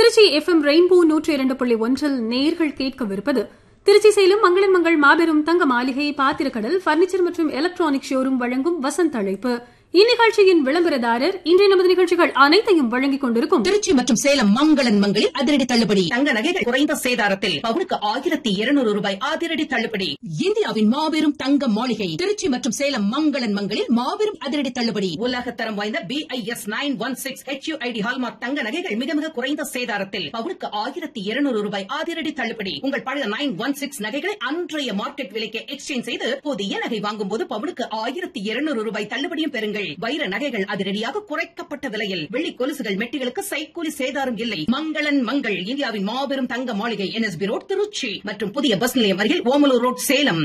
Trichy FM rainbow நூற்றி இரண்டு புள்ளி ஒன்றில் நேர்கள் கேட்கவிருப்பது திருச்சி சேலம் மங்களன் மங்கள் மாபெரும் தங்க மாளிகை பாத்திரக்கடல் பர்னிச்சர் மற்றும் எலக்ட்ரானிக் ஷோரூம் வழங்கும் வசந்த் அழைப்பு இந்நிகழ்ச்சியின் விளம்பரதாரர் இன்றைய நமது நிகழ்ச்சிகள் அனைத்தையும் வழங்கிக் கொண்டிருக்கும் திருச்சி மற்றும் சேலம் மங்களன் மங்களில் அதிரடி தள்ளுபடி தங்க நகைகள் குறைந்த சேதாரத்தில் பவுனுக்கு ஆயிரத்தி இருநூறு ரூபாய் அதிரடி தள்ளுபடி இந்தியாவின் மாபெரும் தங்க மாளிகை திருச்சி மற்றும் சேலம் மங்களன் மங்களில் மாபெரும் அதிரடி தள்ளுபடி உலகத்தரம் வாய்ந்த B I S nine one six HUID hallmark தங்க நகைகள் மிக மிக குறைந்த சேதாரத்தில் பவுனுக்கு ஆயிரத்தி இருநூறு ரூபாய் அதிரடி தள்ளுபடி உங்கள் பழைய நைன் ஒன் சிக்ஸ் நகைகளை அன்றைய மார்க்கெட் விலைக்கு எக்ஸ்சேஞ்ச் செய்து புதிய நகை வாங்கும் போது பவுனுக்கு ஆயிரத்தி இருநூறு ரூபாய் தள்ளுபடியும் பெறுங்கள் வைர நகைகள் அதிரடியாக குறைக்கப்பட்ட விலையில் வெள்ளி கொலுசுகள் மெட்டிகளுக்கு சைக்கூலி சேதாரம் இல்லை மங்களன் மங்கள் இந்தியாவின் மாபெரும் தங்க மாளிகை என்எஸ்பி ரோட் திருச்சி மற்றும் புதிய பஸ் நிலையம் அருகில் ஓமலூர் ரோட் சேலம்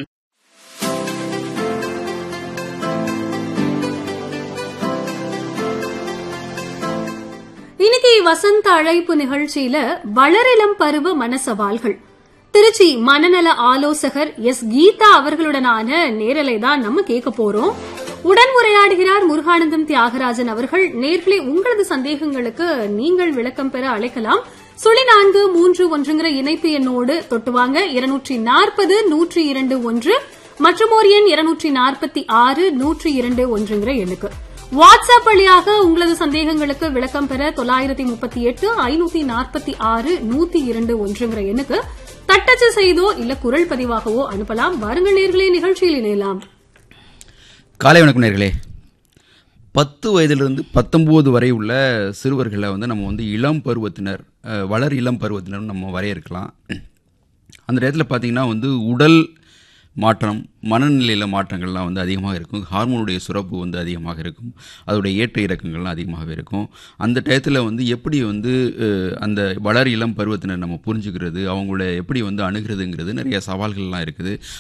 இன்னைக்கு வசந்த அழைப்பு நிகழ்ச்சியில வளரிளம் பருவ மனசவால்கள் திருச்சி மனநல ஆலோசகர் எஸ் கீதா அவர்களுடனான நேரலை தான் நம்ம கேட்க போறோம் உடன் உரையாடுகிறார் முருகானந்தம் தியாகராஜன் அவர்கள் நேர்களே உங்களது சந்தேகங்களுக்கு நீங்கள் விளக்கம் பெற அழைக்கலாம் சுழி நான்கு மூன்று ஒன்றுங்கிற இணைப்பு எண்ணோடு தொட்டுவாங்க இருநூற்றி நாற்பது நூற்றி இரண்டு ஒன்று மற்றும் ஒரு எண் இருநூற்றி நாற்பத்தி ஆறு நூற்றி இரண்டு ஒன்றுங்கிற எண்ணுக்கு வாட்ஸ்அப் வழியாக உங்களது சந்தேகங்களுக்கு விளக்கம் பெற தொள்ளாயிரத்தி முப்பத்தி எட்டு ஐநூத்தி நாற்பத்தி ஆறு நூத்தி இரண்டு ஒன்றுங்கிற எண்ணுக்கு தட்டச்சு செய்தோ இல்ல குரல் பதிவாகவோ அனுப்பலாம் வாருங்கள் நேர்களே நிகழ்ச்சியில் இணையலாம் காலை வணக்கம் நேர்களே பத்து வயதிலிருந்து பத்தொம்போது வரை உள்ள சிறுவர்களை வந்து நம்ம வந்து இளம் பருவத்தினர் அஹ், வளர் இளம் பருவத்தினர் நம்ம வரையறுக்கலாம் அந்த நேரத்தில் பார்த்தீங்கன்னா வந்து உடல் மாற்றம் மனநிலையில் மாற்றங்கள்லாம் வந்து அதிகமாக இருக்கும் ஹார்மோனுடைய சுரப்பு வந்து அதிகமாக இருக்கும் அதோடைய ஏற்ற இறக்கங்கள்லாம் அதிகமாகவே இருக்கும் அந்த டயத்தில் வந்து எப்படி வந்து அஹ், அந்த வளர் இளம் பருவத்தினர் நம்ம புரிஞ்சுக்கிறது அவங்கள எப்படி வந்து அணுகிறதுங்கிறது நிறைய சவால்கள்லாம் இருக்குது